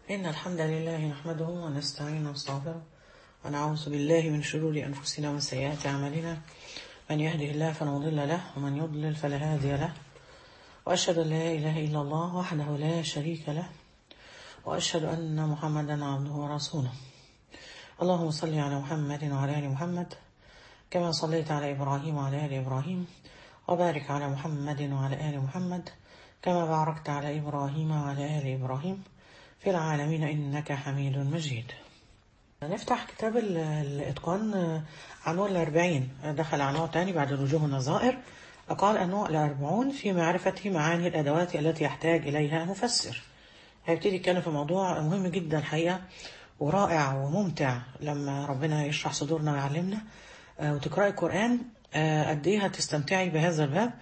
إن الحمد لله نحمده ونستعين ونستغفره ونعوذ بالله من شرور أنفسنا ومن سيئات أعمالنا من يهده الله فلا مضل له ومن يضلل فلا هادي له وأشهد أن لا إله إلا الله وحده لا شريك له وأشهد أن محمدا عبده ورسوله اللهم صل على محمد وعلى آل محمد كما صليت على إبراهيم وعلى آل إبراهيم وبارك على محمد وعلى آل محمد كما باركت على إبراهيم وعلى آل إبراهيم في العالمين إنك حميد مجيد نفتح كتاب ال- الإتقان عنوان الأربعين دخل عنوان تاني بعد الوجوه النظائر قال النوع الأربعون في معرفة معاني الأدوات التي يحتاج إليها مفسر هيبتدي يتكلم في موضوع مهم جدا الحقيقة ورائع وممتع لما ربنا يشرح صدورنا ويعلمنا آه، وتقرأي القرآن آه، قد إيه هتستمتعي بهذا الباب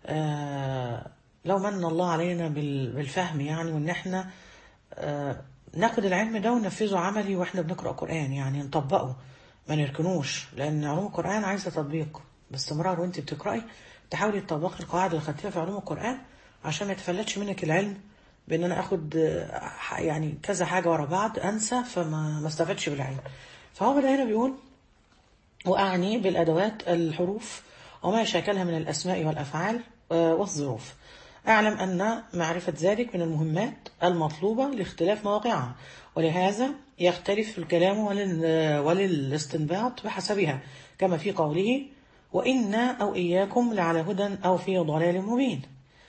آه، لو من الله علينا بال- بالفهم يعني وإن إحنا آه، ناخد العلم ده وننفذه عملي واحنا بنقرأ قرآن يعني نطبقه ما نركنوش لأن علوم القرآن عايزة تطبيق باستمرار وانت بتقرأي تحاولي تطبقي القواعد اللي خدتيها في علوم القرآن عشان ما يتفلتش منك العلم بان انا اخد آه، ح- يعني كذا حاجة ورا بعض انسى فما ما استفدش بالعلم فهو بدأ هنا بيقول وأعني بالأدوات الحروف وما يشاكلها من الأسماء والأفعال آه، والظروف أعلم أن معرفة ذلك من المهمات المطلوبة لاختلاف مواقعها ولهذا يختلف الكلام ولل- وللاستنباط بحسبها كما في قوله وإنا أو إياكم لعلى هدى أو في ضلال مبين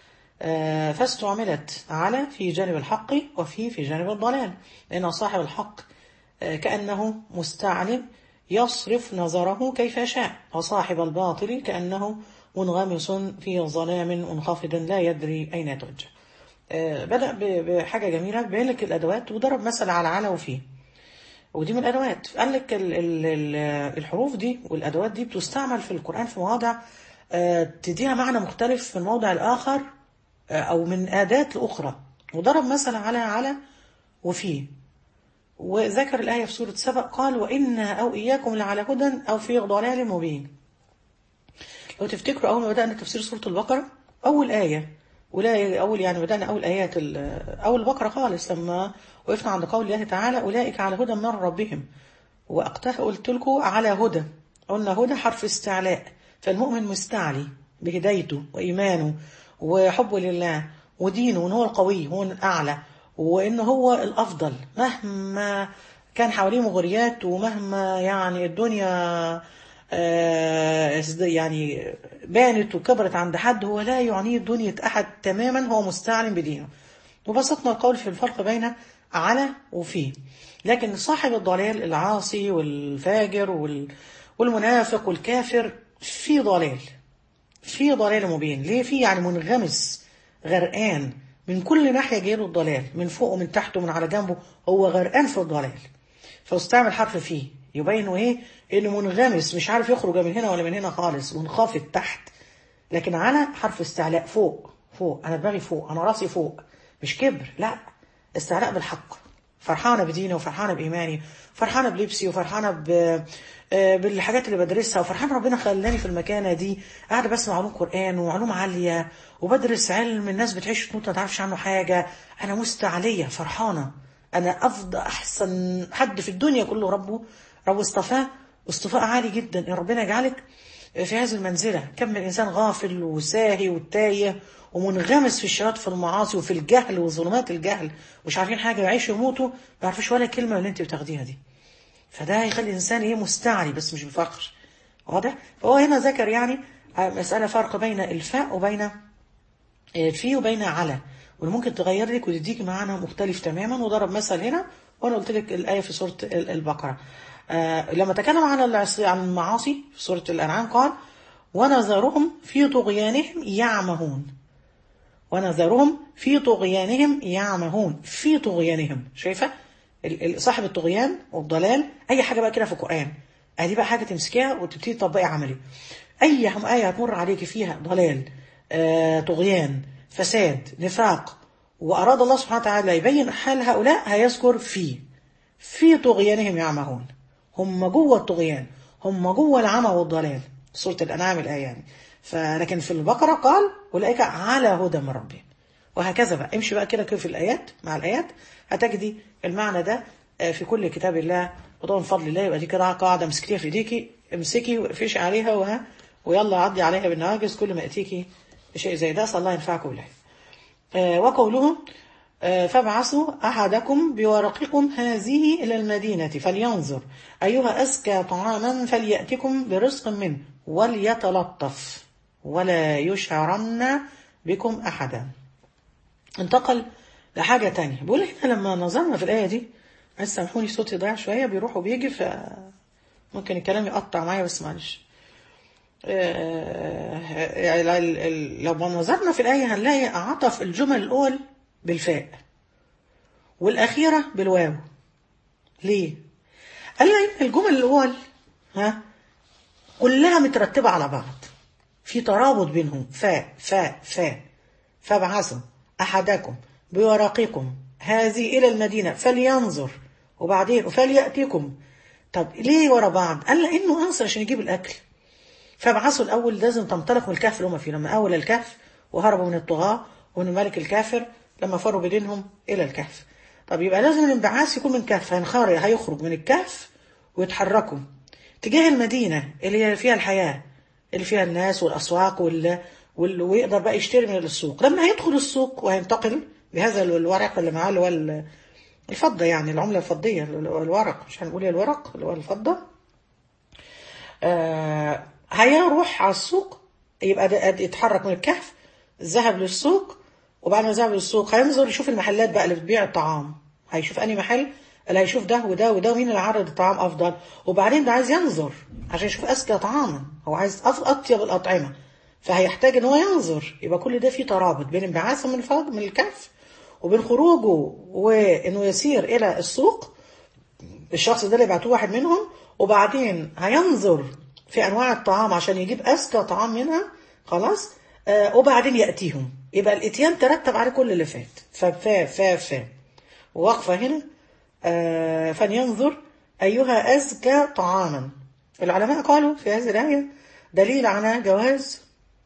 آه، فاستعملت على في جانب الحق وفي في جانب الضلال لأن صاحب الحق آه، كأنه مستعلم يصرف نظره كيف يشاء وصاحب الباطل كأنه منغمس في ظلام منخفض لا يدري أين يتوجه آه، بدأ ب- بحاجة جميلة بين لك الأدوات وضرب مثل على على وفيه ودي من الأدوات قال لك ال- ال- ال- الحروف دي والأدوات دي بتستعمل في القرآن في مواضع آه، تديها معنى مختلف من موضع الآخر آه، أو من آدات لأخرى وضرب مثل على على وفيه وذكر الآية في سورة سبأ قال وإنا أو إياكم لعلى هدى أو في ضلال مبين لو تفتكروا أول ما بدأنا تفسير سورة البقرة أول آية ولا أول يعني بدأنا أول آيات ال- أول البقرة خالص لما وقفنا عند قول الله تعالى أولئك على هدى من ربهم وأقتها قلت لكم على هدى قلنا هدى حرف استعلاء فالمؤمن مستعلي بهدايته وإيمانه وحبه لله ودينه وإن هو القوي هو الأعلى وإن هو الأفضل مهما كان حواليه مغريات ومهما يعني الدنيا آه، يعني بانت وكبرت عند حد هو لا يعنيه دنيا أحد تماما هو مستعلم بدينه وبسطنا القول في الفرق بين على وفي لكن صاحب الضلال العاصي والفاجر وال- والمنافق والكافر في ضلال في ضلال مبين ليه في يعني منغمس غرقان من كل ناحية جايله الضلال من فوق ومن تحت ومن على جنبه هو غرقان في الضلال فاستعمل حرف فيه يبين ايه انه منغمس مش عارف يخرج من هنا ولا من هنا خالص منخفض تحت لكن على حرف استعلاء فوق فوق انا دماغي فوق انا راسي فوق مش كبر لا استعلاء بالحق فرحانه بديني وفرحانه بايماني فرحانه بلبسي وفرحانه ب... آه، بالحاجات اللي بدرسها وفرحان ربنا خلاني في المكانه دي قاعده بسمع علوم قران وعلوم عاليه وبدرس علم الناس بتعيش تموت ما تعرفش عنه حاجه انا مستعليه فرحانه انا افضل احسن حد في الدنيا كله ربه رب اصطفاه واصطفاء عالي جدا ان ربنا يجعلك في هذه المنزلة كم من إنسان غافل وساهي وتايه ومنغمس في الشهوات في المعاصي وفي الجهل وظلمات الجهل مش عارفين حاجة يعيشوا يموتوا ما يعرفوش ولا كلمة من اللي انت بتاخديها دي فده هيخلي الإنسان ايه مستعلي بس مش بفخر واضح فهو هنا ذكر يعني آه، مسألة فرق بين الفاء وبين آه، في وبين على واللي ممكن تغير لك وتديك معنى مختلف تماما وضرب مثل هنا وانا قلت لك الآية في سورة ال- البقرة آه لما تكلم عن العصي- عن المعاصي في سورة الأنعام قال ونذرهم في طغيانهم يعمهون ونذرهم في طغيانهم يعمهون في طغيانهم شايفة ال- ال- صاحب الطغيان والضلال أي حاجة بقى كده في القرآن ادي بقى حاجة تمسكيها وتبتدي تطبقي عملي أي هم- آية هتمر عليكي فيها ضلال آه، طغيان فساد نفاق وأراد الله سبحانه وتعالى يبين حال هؤلاء هيذكر في في طغيانهم يعمهون هم جوه الطغيان هم جوه العمى والضلال سورة الأنعام الآية يعني فلكن في البقرة قال أولئك على هدى من ربهم وهكذا بقى امشي بقى كده كده في الآيات مع الآيات هتجدي المعنى ده آه، في كل كتاب الله وده من فضل الله يبقى دي كده قاعدة مسكتيها في ايديكي امسكي وقفشي عليها وها ويلا عدي عليها بالنواجز كل ما يأتيكي بشيء زي ده صلى الله ينفعكم به آه، وقوله آه، فابعثوا أحدكم بورقكم هذه إلى المدينة فلينظر أيها أزكى طعاما فليأتكم برزق منه وليتلطف ولا يشعرن بكم أحدا انتقل لحاجة تانية بيقول احنا لما نظرنا في الآية دي عايز سامحوني صوتي ضايع شوية بيروح وبيجي ف ممكن الكلام يقطع معايا بس معلش آه، يعني ال- ال- لو نظرنا في الآية هنلاقي عطف الجمل الأول بالفاء والأخيرة بالواو ليه؟ قال لي الجمل الأول ها كلها مترتبة على بعض في ترابط بينهم فاء فاء فاء فابعثوا أحدكم بورقكم هذه إلى المدينة فلينظر وبعدين فليأتيكم طب ليه ورا بعض؟ قال لأنه أنصر عشان يجيب الأكل فابعثوا الأول لازم تنطلقوا الكهف اللي هم فيه لما أول الكهف وهربوا من الطغاة ومن الملك الكافر لما فروا بدينهم إلى الكهف طب يبقى لازم الانبعاث يكون من كهف هينخرج هيخرج من الكهف ويتحركوا تجاه المدينة اللي هي فيها الحياة اللي فيها الناس والأسواق وال... وال... ويقدر بقى يشتري من السوق لما هيدخل السوق وهينتقل بهذا الورق اللي معاه اللي هو ال- الفضة يعني العملة الفضية الورق مش هنقول إيه الورق اللي هو الفضة آه هيروح على السوق يبقى ده- ده يتحرك من الكهف ذهب للسوق وبعد ما ذهب للسوق هينظر يشوف المحلات بقى اللي بتبيع الطعام هيشوف أنهي محل اللي هيشوف ده وده وده ومين اللي عرض الطعام أفضل وبعدين ده عايز ينظر عشان يشوف أذكى طعاما هو عايز أف- أطيب الأطعمة فهيحتاج ان هو ينظر يبقى كل ده فيه ترابط بين انبعاثه من الفرج من الكهف وبين خروجه وانه يسير الى السوق الشخص ده اللي بعتوه واحد منهم وبعدين هينظر في انواع الطعام عشان يجيب اذكى طعام منها خلاص آه وبعدين ياتيهم يبقى الاتيان ترتب عليه كل اللي فات ففا فا فا وقفه هنا آه فلينظر ايها ازكى طعاما العلماء قالوا في هذه الايه دليل على جواز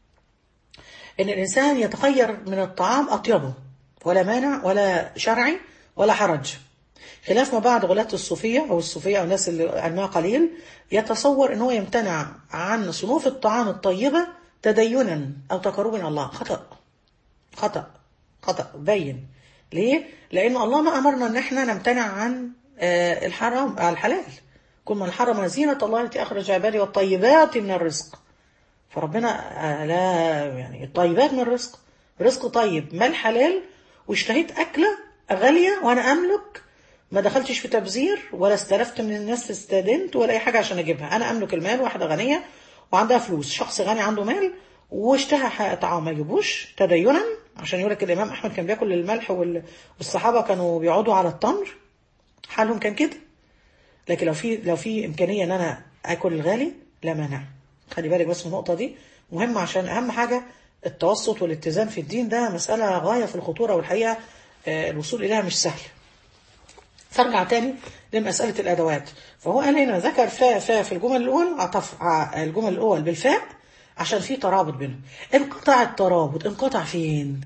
ان الانسان يتخير من الطعام اطيبه ولا مانع ولا شرعي ولا حرج خلاف ما بعض غلاة الصوفية أو الصوفية أو الناس اللي علمها قليل يتصور أن هو يمتنع عن صنوف الطعام الطيبة تدينا أو تقربا إلى الله خطأ خطأ خطأ بين ليه؟ لأن الله ما أمرنا أن احنا نمتنع عن آه، الحرام آه، الحلال كل من حرم زينة الله التي أخرج عباده والطيبات من الرزق فربنا آه، لا يعني الطيبات من الرزق رزق طيب ما الحلال واشتهيت أكلة غالية وأنا أملك ما دخلتش في تبذير ولا استلفت من الناس استدنت ولا أي حاجة عشان أجيبها أنا أملك المال واحدة غنية وعندها فلوس شخص غني عنده مال واشتهى ح- طعام ما يجيبوش تدينا عشان يقول لك الإمام أحمد كان بياكل الملح وال- والصحابة كانوا بيقعدوا على التمر حالهم كان كده لكن لو في لو في امكانيه ان انا اكل الغالي لا مانع خلي بالك بس من النقطه دي مهمه عشان اهم حاجه التوسط والاتزان في الدين ده مساله غايه في الخطوره والحقيقه آه، الوصول اليها مش سهل فارجع تاني لمسألة الأدوات فهو قال هنا ذكر فاء فاء في الجمل الأول عطف ع- الجمل الأول بالفاء عشان في ترابط بينهم انقطع الترابط انقطع فين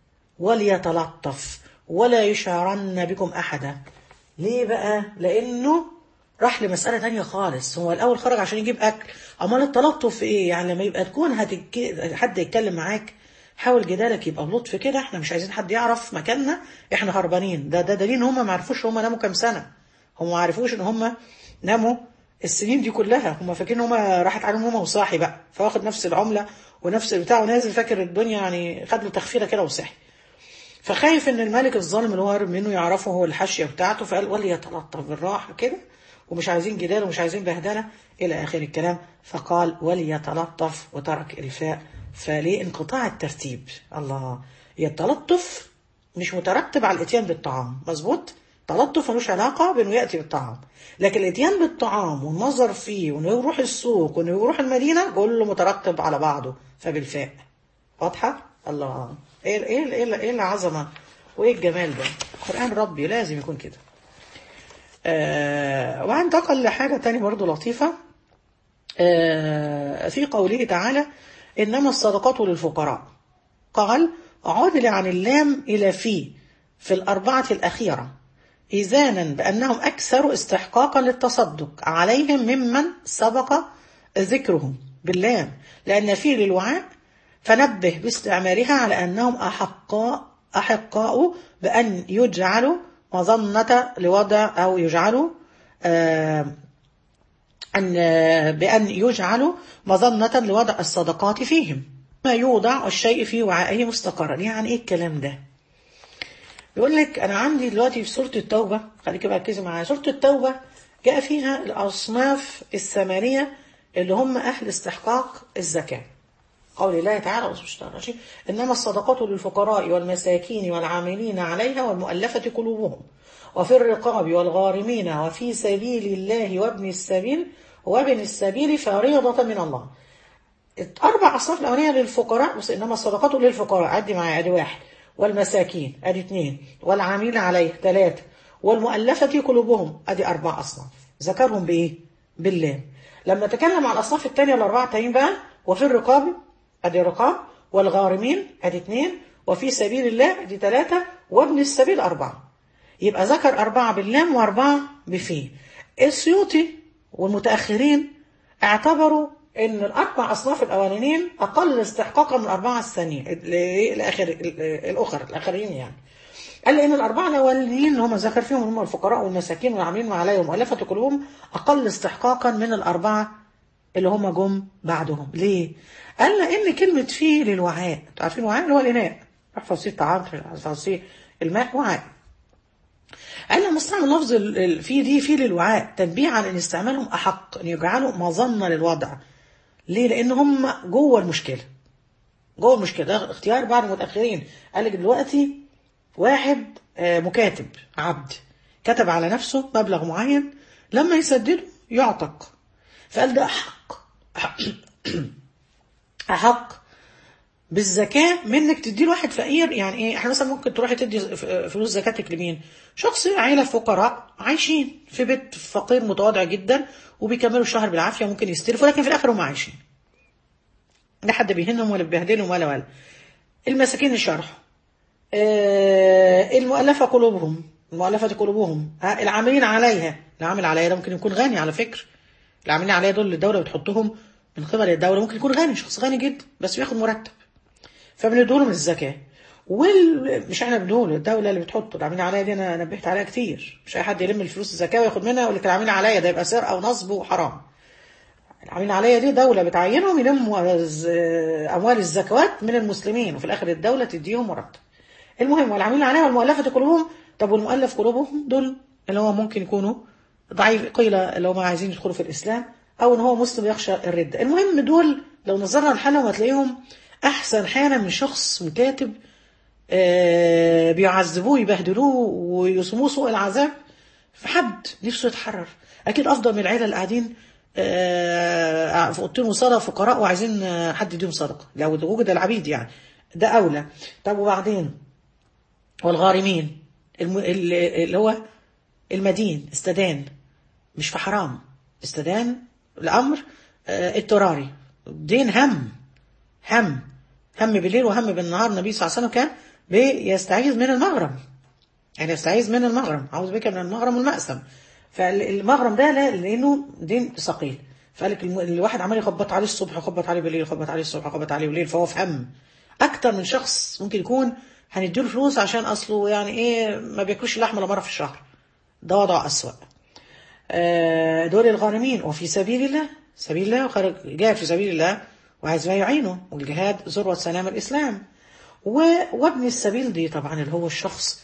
وليتلطف ولا يشعرن بكم أحدا ليه بقى لأنه راح لمسألة تانية خالص هو الأول خرج عشان يجيب أكل أمال التلطف في إيه يعني لما يبقى تكون هتك... حد يتكلم معاك حاول جدالك يبقى بلطف كده احنا مش عايزين حد يعرف مكاننا احنا هربانين ده ده دليل ان هم ما عرفوش هم ناموا كام سنة هم ما عرفوش ان هم ناموا السنين دي كلها هم فاكرين هم راحت عليهم هم وصاحي بقى فواخد نفس العملة ونفس البتاع ونازل فاكر الدنيا يعني خد له تخفيره كده وصحي فخايف ان الملك الظالم اللي هو هارب منه يعرفه هو الحاشيه بتاعته فقال وليتلطف بالراحه كده ومش عايزين جدال ومش عايزين بهدله الى اخر الكلام فقال وليتلطف وترك الفاء فليه انقطاع الترتيب الله التلطف مش مترتب على الاتيان بالطعام مظبوط تلطف ملوش علاقه بانه ياتي بالطعام لكن الاتيان بالطعام والنظر فيه وانه يروح السوق وانه يروح المدينه كله مترتب على بعضه فبالفاء واضحه الله ايه ايه ايه ايه العظمه وايه الجمال ده قران ربي لازم يكون كده آه وانتقل لحاجه تاني برضو لطيفه آه في قوله تعالى انما الصدقات للفقراء قال عدل عن اللام إلى في في الأربعة الأخيرة إذانا بأنهم أكثر استحقاقا للتصدق عليهم ممن سبق ذكرهم باللام لأن في للوعاء فنبه باستعمالها على أنهم أحقاء أحقاء بأن يجعلوا مظنة لوضع أو يجعلوا آه أن بأن يجعلوا مظنة لوضع الصدقات فيهم ما يوضع الشيء في وعائه مستقرا يعني إيه الكلام ده بيقول لك أنا عندي دلوقتي في سورة التوبة خليك بقى ركزي معايا سورة التوبة جاء فيها الأصناف الثمانية اللي هم أهل استحقاق الزكاة قول الله تعالى والشيء إنما الصدقات للفقراء والمساكين والعاملين عليها والمؤلفة قلوبهم وفي الرقاب والغارمين وفي سبيل الله وابن السبيل وابن السبيل فريضة من الله أربع أصناف الأولانية للفقراء بس إنما الصدقات للفقراء عدي معايا عدي واحد والمساكين أدي اثنين والعاملين عليه ثلاثة والمؤلفة قلوبهم أدي أربع أصناف ذكرهم بإيه؟ بالله لما تكلم عن الأصناف الثانية الأربعة التانيين بقى وفي الرقاب أدي رقاب والغارمين أدي اثنين وفي سبيل الله أدي ثلاثة وابن السبيل أربعة يبقى ذكر أربعة باللام وأربعة بفيه السيوطي والمتأخرين اعتبروا ان الاربع اصناف الاولانيين اقل استحقاقا من الاربعه الثانيين الاخر الاخر الاخرين يعني قال لان الاربعه الاولانيين اللي هم ذكر فيهم هم الفقراء والمساكين والعاملين عليهم مؤلفه قلوبهم اقل استحقاقا من الاربعه اللي هم جم بعدهم ليه؟ قال لان كلمه فيه للوعاء انتوا عارفين الوعاء اللي هو الاناء احفظ فيه الطعام احفظ فيه الماء وعاء قال لما استعمل لفظ في دي في للوعاء تنبيه على ان استعمالهم احق ان يجعلوا مظنه للوضع ليه؟ لان هم جوه المشكله جوه المشكله ده اختيار بعض المتاخرين قال لك دلوقتي واحد مكاتب عبد كتب على نفسه مبلغ معين لما يسدده يعتق فقال ده احق احق بالزكاة منك تدي واحد فقير يعني ايه احنا مثلا ممكن تروحي تدي فلوس زكاتك لمين شخص عيلة فقراء عايشين في بيت فقير متواضع جدا وبيكملوا الشهر بالعافية ممكن يستلفوا لكن في الاخر هم عايشين لا حد بيهنهم ولا بيبهدلهم ولا ولا المساكين الشرح آه المؤلفة قلوبهم المؤلفة قلوبهم العاملين عليها العامل عليها ده ممكن يكون غني على فكرة العاملين عليها دول الدولة بتحطهم من قبل الدولة ممكن يكون غني شخص غني جدا بس بياخد مرتب فبندوله من الزكاة وال... مش احنا بندوله الدولة اللي بتحطه العاملين عليا دي انا نبهت عليها كتير مش اي حد يلم الفلوس الزكاة وياخد منها ويقول لك العاملين عليا ده يبقى سرقة ونصب وحرام العاملين عليا دي دولة بتعينهم يلموا اموال الزكوات من المسلمين وفي الاخر الدولة تديهم مرتب المهم والعاملين عليها والمؤلفة قلوبهم طب والمؤلف قلوبهم دول اللي هو ممكن يكونوا ضعيف قيل اللي هم عايزين يدخلوا في الاسلام او ان هو مسلم يخشى الردة المهم دول لو نظرنا لحالهم هتلاقيهم احسن حالا من شخص مكاتب آه بيعذبوه يبهدلوه ويصموه سوء العذاب في حد نفسه يتحرر اكيد افضل من العيله اللي قاعدين آه في اوضتين وصاله فقراء وعايزين حد يديهم صدقه لو وجد العبيد يعني ده اولى طب وبعدين والغارمين الم... اللي هو المدين استدان مش في حرام استدان الامر آه اضطراري دين هم هم هم بالليل وهم بالنهار النبي صلى الله عليه وسلم كان بيستعيذ من المغرم يعني يستعيذ من المغرم عاوز بك من المغرم والمأسم فالمغرم ده لا لانه دين ثقيل فقال لك الواحد عمال يخبط عليه الصبح يخبط عليه بالليل يخبط عليه الصبح يخبط عليه بالليل فهو في هم اكتر من شخص ممكن يكون هنديله فلوس عشان اصله يعني ايه ما بياكلش لحمه الا مره في الشهر ده وضع اسوأ دول الغارمين وفي سبيل الله سبيل الله وخرج جاهد في سبيل الله وعايز ما يعينه والجهاد ذروة سلام الإسلام وابن السبيل دي طبعا اللي هو الشخص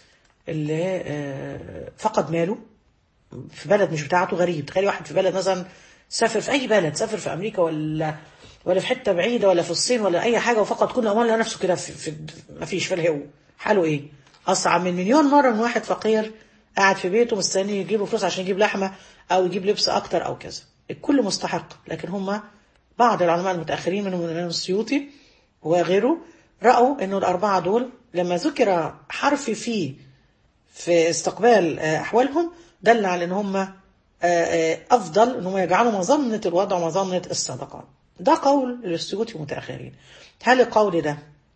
اللي فقد ماله في بلد مش بتاعته غريب تخيل واحد في بلد مثلا سافر في أي بلد سافر في أمريكا ولا ولا في حتة بعيدة ولا في الصين ولا أي حاجة وفقد كل أمواله نفسه كده في, في ما فيش في الهو حاله إيه؟ أصعب من مليون مرة من واحد فقير قاعد في بيته مستني يجيب فلوس عشان يجيب لحمة أو يجيب لبس أكتر أو كذا الكل مستحق لكن هم بعض العلماء المتأخرين منهم الإمام السيوطي وغيره رأوا أنه الأربعة دول لما ذكر حرف فيه في استقبال أحوالهم دل على أن هم أفضل أنهم يجعلوا مظنة الوضع ومظنة الصدقات ده قول للسيوطي المتأخرين هل القول ده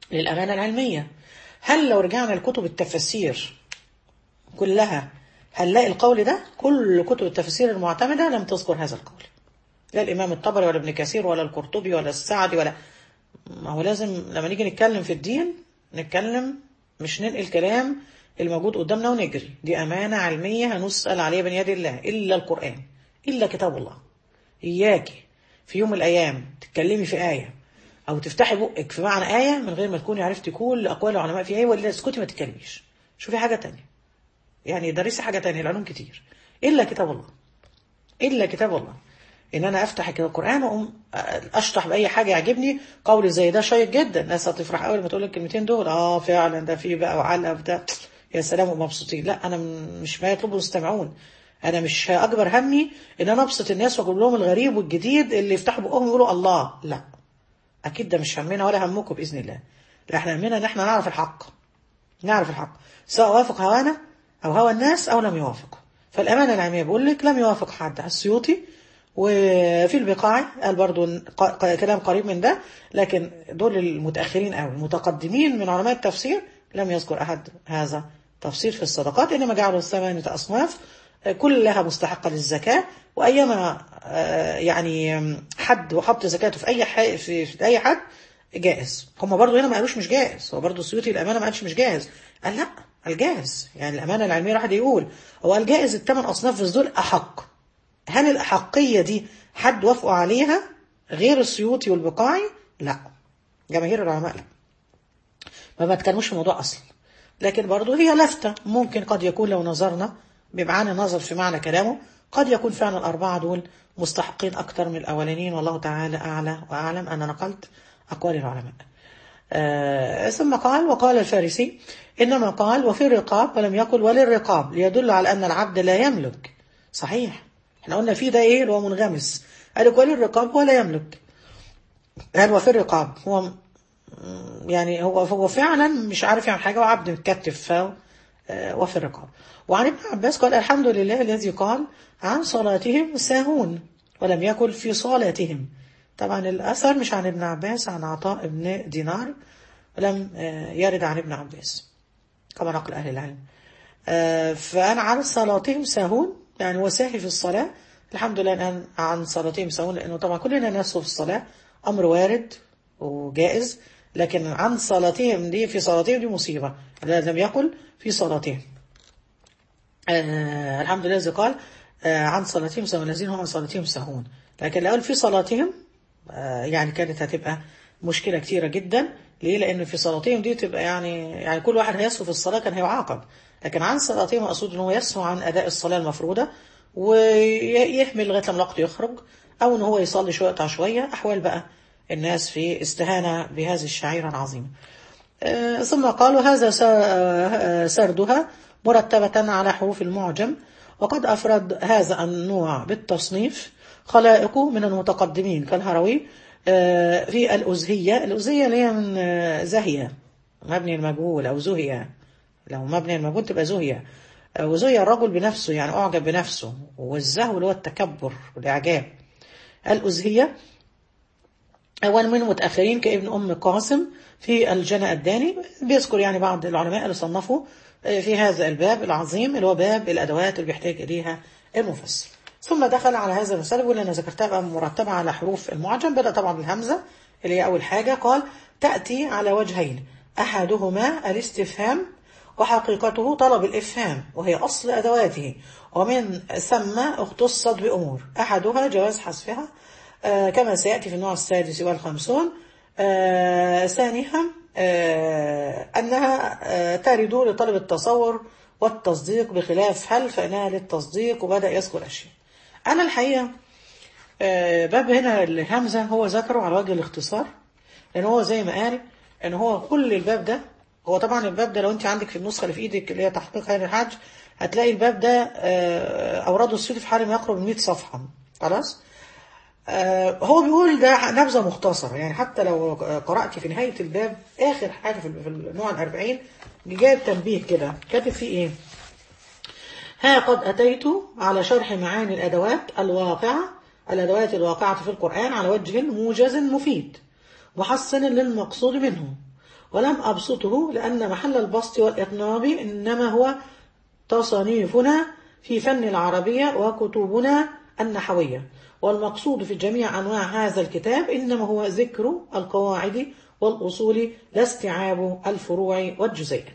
للأمانة العلمية هل لو رجعنا لكتب التفاسير كلها هنلاقي القول ده كل كتب التفسير المعتمدة لم تذكر هذا القول لا الإمام الطبري ولا ابن كثير ولا القرطبي ولا السعدي ولا ما هو لازم لما نيجي نتكلم في الدين نتكلم مش ننقل كلام الموجود قدامنا ونجري دي أمانة علمية هنسأل عليها بين يد الله إلا القرآن إلا كتاب الله إياكي في يوم من الأيام تتكلمي في آية أو تفتحي بقك في معنى آية من غير ما تكوني عرفتي كل أقوال العلماء في آية ولا اسكتي ما تتكلميش شوفي حاجة تانية يعني درسي حاجة تانية العلوم كتير إلا كتاب الله إلا كتاب الله إن أنا أفتح كده القرآن وأقوم أشرح بأي حاجة يعجبني قولي زي ده شيق جدا الناس هتفرح أول ما تقول لك الكلمتين دول آه فعلا ده فيه بقى وعلقة في ده يا سلام ومبسوطين لا أنا مش ما يطلبه المستمعون أنا مش أكبر همي إن أنا أبسط الناس وأجيب لهم الغريب والجديد اللي يفتحوا بقهم يقولوا الله لا أكيد ده مش همنا ولا همكم بإذن الله لا إحنا همنا إن إحنا نعرف الحق نعرف الحق سواء وافق هوانا أو هوى الناس أو لم يوافق فالأمانة العلمية بقول لك لم يوافق حد السيوطي وفي البقاع قال برضو كلام قريب من ده لكن دول المتأخرين أو المتقدمين من علماء التفسير لم يذكر أحد هذا تفسير في الصدقات إنما جعلوا الثمانية أصناف كلها مستحقة للزكاة وأيما يعني حد وحط زكاته في أي حي في, في أي حد جائز هم برضو هنا ما قالوش مش جائز هو برضو السيوطي الأمانة ما قالش مش جائز قال لا الجائز يعني الأمانة العلمية راح يقول هو الجائز الثمان أصناف في دول أحق هل الأحقية دي حد وافقوا عليها غير السيوطي والبقاعي لا جماهير العلماء لا ما بتكلموش في الموضوع أصلا لكن برضو هي لفتة ممكن قد يكون لو نظرنا بمعنى نظر في معنى كلامه قد يكون فعلا الأربعة دول مستحقين أكثر من الأولانيين والله تعالى أعلى وأعلم أنا نقلت أقوال العلماء آه ثم قال وقال الفارسي إنما قال وفي الرقاب ولم يقل وللرقاب ليدل على أن العبد لا يملك صحيح احنا قلنا في ده ايه اللي هو منغمس قال لك وللرقاب ولا يملك قال وفي الرقاب هو يعني هو هو فعلا مش عارف يعمل حاجه وعبد متكتف ف وفي الرقاب وعن ابن عباس قال الحمد لله الذي قال عن صلاتهم ساهون ولم يكن في صلاتهم طبعا الأثر مش عن ابن عباس عن عطاء ابن دينار ولم يرد عن ابن عباس كما نقل أهل العلم فأنا عن صلاتهم ساهون يعني وساهي في الصلاة الحمد لله الآن عن صلاتهم ساهون لأنه طبعا كلنا نسهو في الصلاة أمر وارد وجائز لكن عن صلاتهم دي في صلاتهم دي مصيبة لم يقل في صلاتهم آه الحمد لله قال آه عن صلاتهم ساهون الذين هم عن صلاتهم ساهون لكن لو قال في صلاتهم آه يعني كانت هتبقى مشكلة كتيرة جدا ليه لأن في صلاتهم دي تبقى يعني يعني كل واحد هيسهو في الصلاة كان هيعاقب لكن عن صلاتهم أقصد أنه يسهو عن أداء الصلاة المفروضة ويحمل لغاية لما الوقت يخرج أو أنه هو يصلي شوية قطع شوية أحوال بقى الناس في استهانة بهذه الشعيرة العظيمة آه ثم قالوا هذا سردها مرتبة على حروف المعجم وقد أفرد هذا النوع بالتصنيف خلائق من المتقدمين كالهروي آه في الأزهية الأزهية اللي هي من زهية مبني المجهول أو زهية لو مبني المجهول تبقى زهية وزهية الرجل بنفسه يعني أعجب بنفسه والزهو اللي هو التكبر والإعجاب الأزهية أول من متأخرين كابن أم قاسم في الجنى الداني بيذكر يعني بعض العلماء اللي صنفوا في هذا الباب العظيم اللي هو باب الأدوات اللي بيحتاج إليها المفسر ثم دخل على هذا المثال واللي أنا ذكرتها بقى مرتبة على حروف المعجم بدأ طبعا بالهمزة اللي هي أول حاجة قال تأتي على وجهين أحدهما الاستفهام وحقيقته طلب الإفهام وهي أصل أدواته ومن ثم اختصت بأمور أحدها جواز حذفها آه كما سيأتي في النوع السادس والخمسون آه ثانيها آه أنها آه ترد لطلب التصور والتصديق بخلاف هل فإنها للتصديق وبدأ يذكر أشياء أنا الحقيقة آه باب هنا الهمزة هو ذكره على وجه الاختصار لأن هو زي ما قال أن هو كل الباب ده هو طبعا الباب ده لو انت عندك في النسخة اللي في ايدك اللي هي تحقيق خير الحج هتلاقي الباب ده أورده السيوطي في حوالي ما يقرب من 100 صفحة خلاص هو بيقول ده نبذة مختصرة يعني حتى لو قرأت في نهاية الباب آخر حاجة في النوع الأربعين جايب تنبيه كده كاتب فيه إيه ها قد أتيت على شرح معاني الأدوات الواقعة الأدوات الواقعة في القرآن على وجه موجز مفيد محصن للمقصود منه ولم أبسطه لأن محل البسط والإطناب إنما هو تصانيفنا في فن العربية وكتبنا النحوية والمقصود في جميع أنواع هذا الكتاب إنما هو ذكر القواعد والأصول لا استيعاب الفروع والجزئيات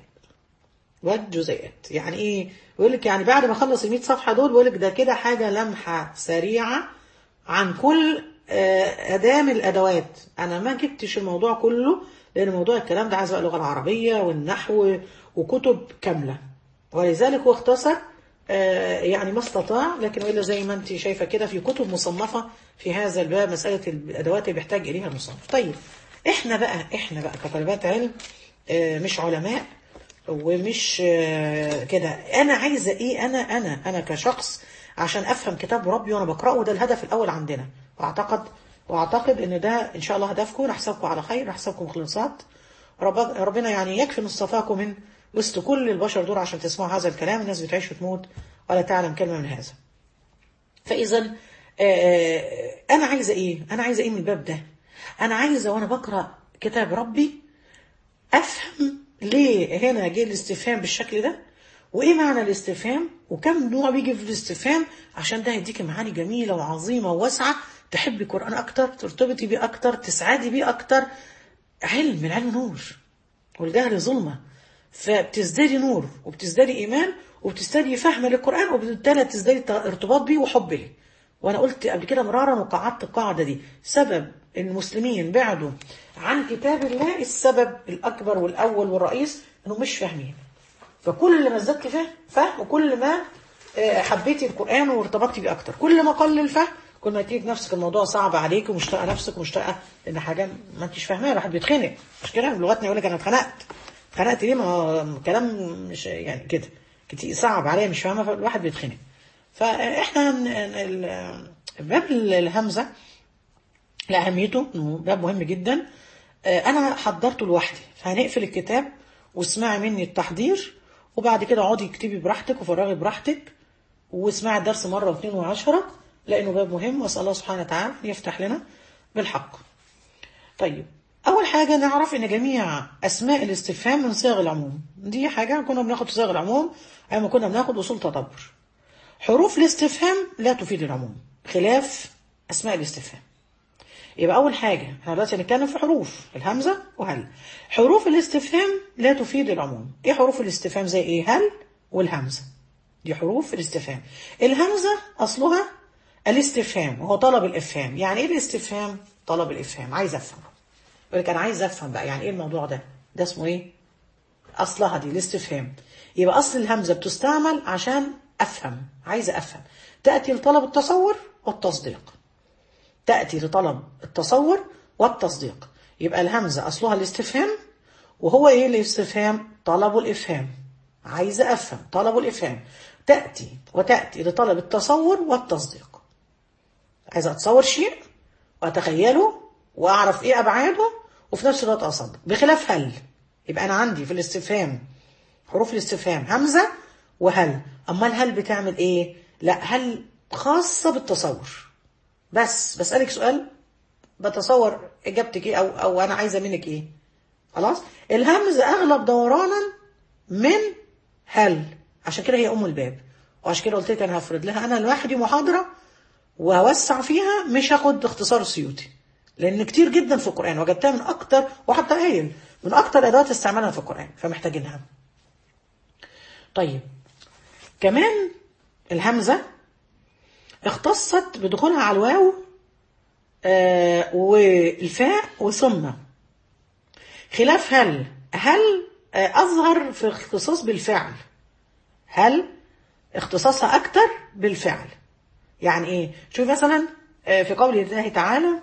والجزئيات يعني ايه يقول لك يعني بعد ما اخلص ال 100 صفحه دول بيقول لك ده كده حاجه لمحه سريعه عن كل آه، اداه من الادوات انا ما جبتش الموضوع كله لان موضوع الكلام ده عايز بقى اللغه العربيه والنحو وكتب كامله ولذلك هو اختصر آه، يعني ما استطاع لكن والا زي ما انت شايفه كده في كتب مصنفه في هذا الباب مساله الادوات اللي بيحتاج اليها المصنف طيب احنا بقى احنا بقى كطالبات علم آه، مش علماء ومش آه، كده انا عايزه ايه انا انا انا كشخص عشان افهم كتاب ربي وانا بقراه ده الهدف الاول عندنا واعتقد واعتقد ان ده ان شاء الله هدفكم نحسبكم على خير نحسبكم مخلصات رب- ربنا يعني يكفي ان اصطفاكم من وسط كل البشر دول عشان تسمعوا هذا الكلام الناس بتعيش وتموت ولا تعلم كلمه من هذا فاذا آه، انا عايزه ايه انا عايزه ايه من الباب ده انا عايزه وانا بقرا كتاب ربي افهم ليه هنا جه الاستفهام بالشكل ده وايه معنى الاستفهام وكم نوع بيجي في الاستفهام عشان ده هيديكي معاني جميله وعظيمه وواسعه تحبي القران اكتر ترتبطي بيه اكتر تسعدي بيه اكتر علم العلم نور والجهل ظلمه فبتزدادي نور وبتزدادي ايمان وبتزدادي فهم للقران وبالتالي تزدادي ارتباط بيه وحب ليه وانا قلت قبل كده مرارا وقعدت القاعده دي سبب ان المسلمين بعدوا عن كتاب الله السبب الاكبر والاول والرئيس انهم مش فاهمين فكل ما ازددت فهم فهم وكل ما آه، حبيتي القران وارتبطتي بيه اكتر كل ما قل الفهم كل ما تيجي نفسك الموضوع صعب عليك ومشتاقه نفسك ومشتاقه لان حاجه ما انتش فاهماها الواحد بيتخنق مش كده بلغتنا يقول لك انا اتخنقت اتخنقت ليه ما هو كلام مش يعني كده كتير صعب عليا مش فاهمه فالواحد بيتخنق فاحنا ن- ال- باب الهمزه لأهميته إنه باب مهم جدا آه، أنا حضرته لوحدي فهنقفل الكتاب واسمعي مني التحضير وبعد كده اقعدي اكتبي براحتك وفرغي براحتك واسمعي الدرس مرة واثنين وعشرة لأنه باب مهم وأسأل الله سبحانه وتعالى أن يفتح لنا بالحق طيب أول حاجة نعرف إن جميع أسماء الاستفهام من صيغ العموم دي حاجة كنا بناخد صيغ العموم أيام ما كنا بناخد أصول تدبر حروف الاستفهام لا تفيد العموم خلاف أسماء الاستفهام يبقى أول حاجة احنا دلوقتي هنتكلم في حروف الهمزة وهل حروف الاستفهام لا تفيد العموم ايه حروف الاستفهام زي ايه هل والهمزة دي حروف الاستفهام الهمزة أصلها الاستفهام وهو طلب الإفهام يعني ايه الاستفهام طلب الإفهام عايز أفهم يقول لك أنا عايز أفهم بقى يعني ايه الموضوع ده ده اسمه ايه أصلها دي الاستفهام يبقى أصل الهمزة بتستعمل عشان أفهم عايزة أفهم تأتي لطلب التصور والتصديق تأتي لطلب التصور والتصديق يبقى الهمزة أصلها الاستفهام وهو إيه الاستفهام طلب الإفهام عايزة أفهم طلب الإفهام تأتي وتأتي لطلب التصور والتصديق عايزة أتصور شيء وأتخيله وأعرف إيه أبعاده وفي نفس الوقت أصدق بخلاف هل يبقى أنا عندي في الاستفهام حروف الاستفهام همزة وهل أما الهل بتعمل إيه لا هل خاصة بالتصور بس بسألك سؤال بتصور إجابتك إيه أو, أو أنا عايزة منك إيه خلاص الهمزة أغلب دورانا من هل عشان كده هي أم الباب وعشان كده قلت لك أنا هفرض لها أنا لوحدي محاضرة وهوسع فيها مش هاخد اختصار السيوطي لأن كتير جدا في القرآن وجدتها من أكتر وحتى قايل من أكتر أدوات استعمالها في القرآن فمحتاجينها طيب كمان الهمزة اختصت بدخولها على الواو آه والفاء وثم خلاف هل هل آه أظهر في اختصاص بالفعل هل اختصاصها أكتر بالفعل يعني إيه شوف مثلا آه في قول الله تعالى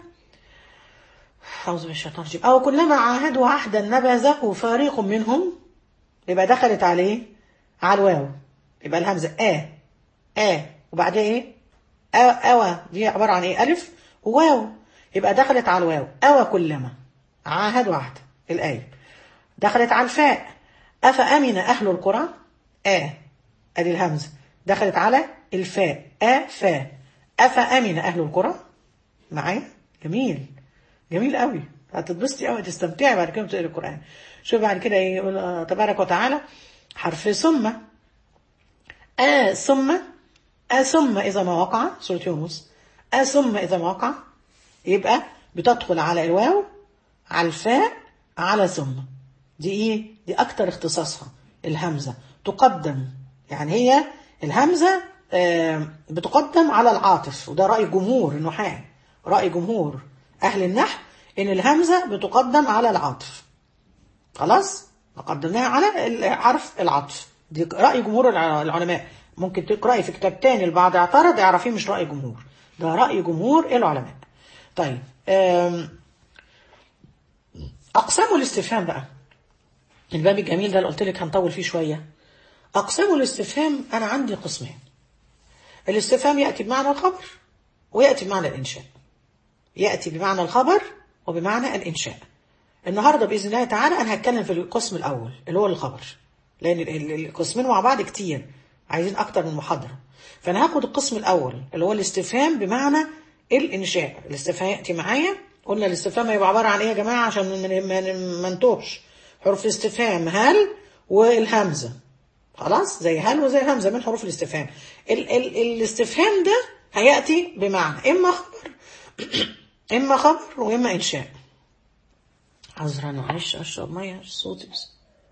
أعوذ بالله الشيطان الرجيم أو كلما عاهدوا عهدا نبذه فريق منهم يبقى دخلت عليه على الواو يبقى الهمزة آ آ وبعدها إيه أوى دي عبارة عن إيه ألف وواو يبقى دخلت على الواو أوى كلما عاهد وعد الآية دخلت على الفاء أفأمن أهل القرى آ أدي الهمزة دخلت على الفاء آ فا أفأمن أهل القرى معايا جميل جميل قوي هتتبسطي قوي تستمتعي بعد كده بتقري القران شوف بعد كده ايه يقول آه، تبارك وتعالى حرف ثم آ ثم آ ثم إذا ما وقع سورة يونس آ ثم إذا ما وقع يبقى بتدخل على الواو على الفاء على ثم دي ايه دي اكتر اختصاصها الهمزة تقدم يعني هي الهمزة آه، بتقدم على العاطف وده رأي جمهور النحاة رأي جمهور أهل النحو إن الهمزة بتقدم على العاطف خلاص قدمناها على ال- حرف العطف دي رأي جمهور الع- العلماء ممكن تقرأي في كتاب تاني البعض اعترض اعرفيه مش رأي جمهور ده رأي جمهور العلماء طيب آم، أقسام الاستفهام بقى الباب الجميل ده اللي قلت لك هنطول فيه شوية أقسام الاستفهام أنا عندي قسمين الاستفهام يأتي بمعنى الخبر ويأتي بمعنى الإنشاء يأتي بمعنى الخبر وبمعنى الإنشاء النهاردة بإذن الله تعالى أنا هتكلم في القسم الأول اللي هو الخبر لأن ال- ال- القسمين مع بعض كتير عايزين أكتر من محاضرة فأنا هاخد القسم الأول اللي هو الاستفهام بمعنى الإنشاء الاستفهام يأتي معايا قلنا الاستفهام هيبقى عبارة عن إيه يا جماعة عشان ما- ما ما نتوهش حروف الاستفهام هل والهمزة خلاص زي هل وزي همزة من حروف الاستفهام ال ال الاستفهام ده هيأتي بمعنى إما خبر إما خبر وإما إنشاء عذرا معلش أشرب مية صوتي بس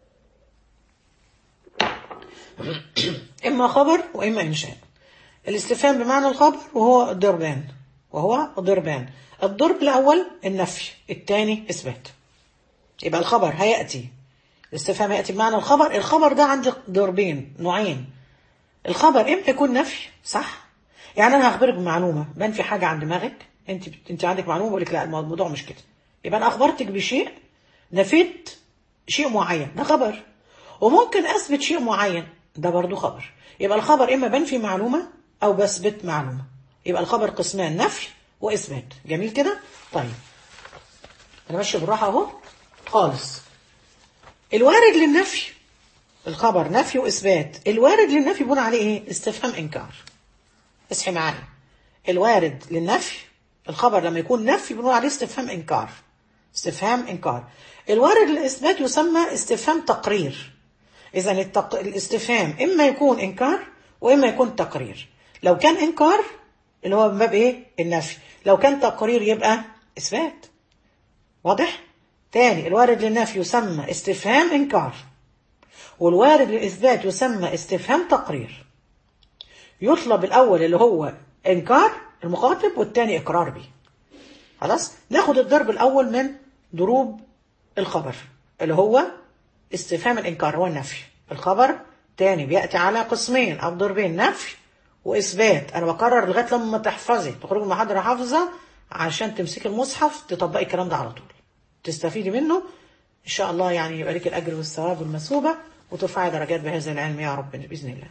إما خبر وإما إنشاء الاستفهام بمعنى الخبر وهو ضربان وهو ضربان الضرب الأول النفي الثاني إثبات يبقى الخبر هيأتي الاستفهام هيأتي بمعنى الخبر الخبر ده عندي ضربين نوعين الخبر إما يكون نفي صح يعني أنا هخبرك بمعلومة بنفي حاجة عن دماغك أنت أنت عندك معلومة بقول لك لا الموضوع مش كده يبقى أنا أخبرتك بشيء نفيت شيء معين ده خبر وممكن أثبت شيء معين ده برضو خبر يبقى الخبر إما بنفي معلومة أو بثبت معلومة يبقى الخبر قسمان نفي وإثبات جميل كده طيب أنا ماشي بالراحة أهو خالص الوارد للنفي الخبر نفي وإثبات الوارد للنفي بناء عليه إيه استفهام إنكار اصحي معايا الوارد للنفي الخبر لما يكون نفي بنقول عليه استفهام إنكار استفهام إنكار الوارد للإثبات يسمى استفهام تقرير إذا التق... الاستفهام إما يكون إنكار وإما يكون تقرير لو كان إنكار اللي هو من باب إيه النفي لو كان تقرير يبقى إثبات واضح تاني الوارد للنفي يسمى استفهام إنكار والوارد للإثبات يسمى استفهام تقرير يطلب الأول اللي هو إنكار المخاطب والتاني إقرار به خلاص ناخد الضرب الأول من ضروب الخبر اللي هو استفهام الإنكار هو النفي الخبر تاني بيأتي على قسمين أو ضربين نفي وإثبات أنا بكرر لغاية لما تحفظي تخرجي من المحاضرة حافظة عشان تمسكي المصحف تطبقي الكلام ده على طول تستفيدي منه إن شاء الله يعني يبقى لك الأجر والثواب والمثوبة وترفعي درجات بهذا العلم يا رب بإذن الله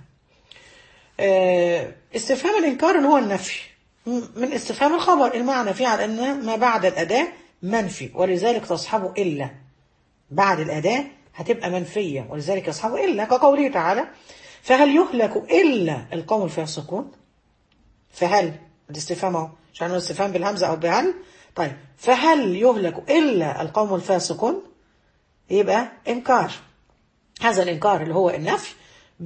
آه، استفهام الإنكار اللي هو النفي م- من استفهام الخبر المعنى فيه على أن ما بعد الأداة منفي ولذلك تصحبه إلا بعد الأداة هتبقى منفية ولذلك يصحبه إلا كقوله تعالى فهل يهلك إلا القوم الفاسقون فهل الاستفهام اهو عشان هو استفهام بالهمزة أو بهل طيب فهل يهلك إلا القوم الفاسقون يبقى إنكار هذا الإنكار اللي هو النفي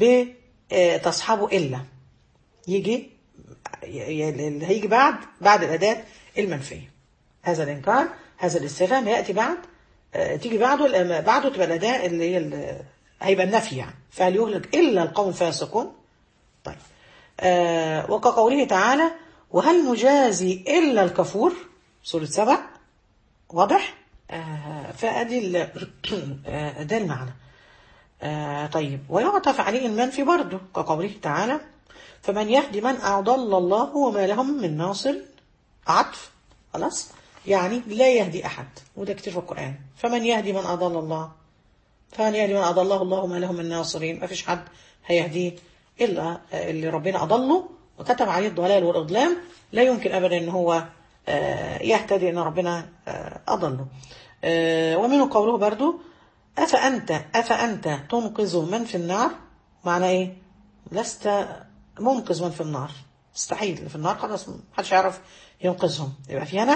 بتصحبه إلا يجي ي- اللي هيجي بعد بعد الأداة المنفية هذا الإنكار هذا الاستفهام يأتي بعد آه، تيجي بعده الأم- بعده تبقى الأداة اللي هي ال- هيبقى النفي يعني فهل يهلك إلا القوم الفاسقون طيب آه وكقوله تعالى وهل نجازي إلا الكفور سورة سبع واضح آه فأدي ال- آه، ده المعنى آه طيب ويعطف عليه المنفي برضه كقوله تعالى فمن يهدي من أضل الله وما لهم من ناصر عطف خلاص يعني لا يهدي أحد وده كتير في القرآن فمن يهدي من أضل الله فمن يهدي من أضله الله ما لهم من ناصرين ما فيش حد هيهديه إلا اللي ربنا أضله وكتب عليه الضلال والإضلال لا يمكن أبدا أن هو آه، يهتدي أن ربنا آه، أضله آه، ومنه قوله برضو أفأنت أفأنت تنقذ من في النار معنى إيه لست منقذ من في النار مستحيل اللي في النار خلاص محدش يعرف ينقذهم يبقى فيها نفي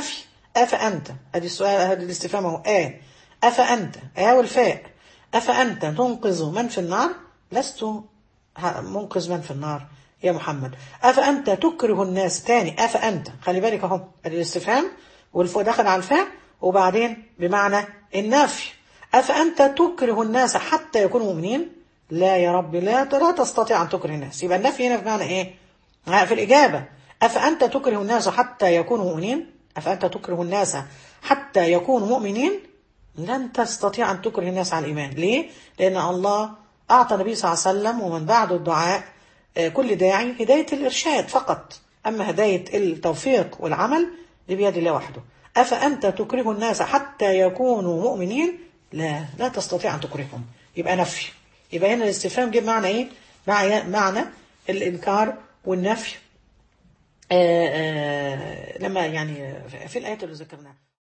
أفأنت أدي السؤال هذا الاستفهام أهو آه أفأنت آه والفاء أفأنت تنقذ من في النار لست ه- منقذ من في النار يا محمد أفأنت تكره الناس تاني أفأنت خلي بالك أهو أدي الاستفهام والفاء دخل على الفاء وبعدين بمعنى النفي أفأنت تكره الناس حتى يكونوا مؤمنين لا يا رب لا لا تستطيع أن تكره الناس يبقى النفي هنا بمعنى إيه في الإجابة أفأنت تكره الناس حتى يكونوا مؤمنين أفأنت تكره الناس حتى يكونوا مؤمنين لن تستطيع أن تكره الناس على الإيمان ليه؟ لأن الله أعطى النبي صلى الله عليه وسلم ومن بعده الدعاء آه، كل داعي هداية الإرشاد فقط أما هداية التوفيق والعمل دي بيد الله وحده أفأنت تكره الناس حتى يكونوا مؤمنين لا لا تستطيع أن تكرههم يبقى نفي يبقى هنا الاستفهام جه معنى إيه مع- معنى الإنكار والنفي آه، آه، لما يعني في الآيات اللي ذكرناها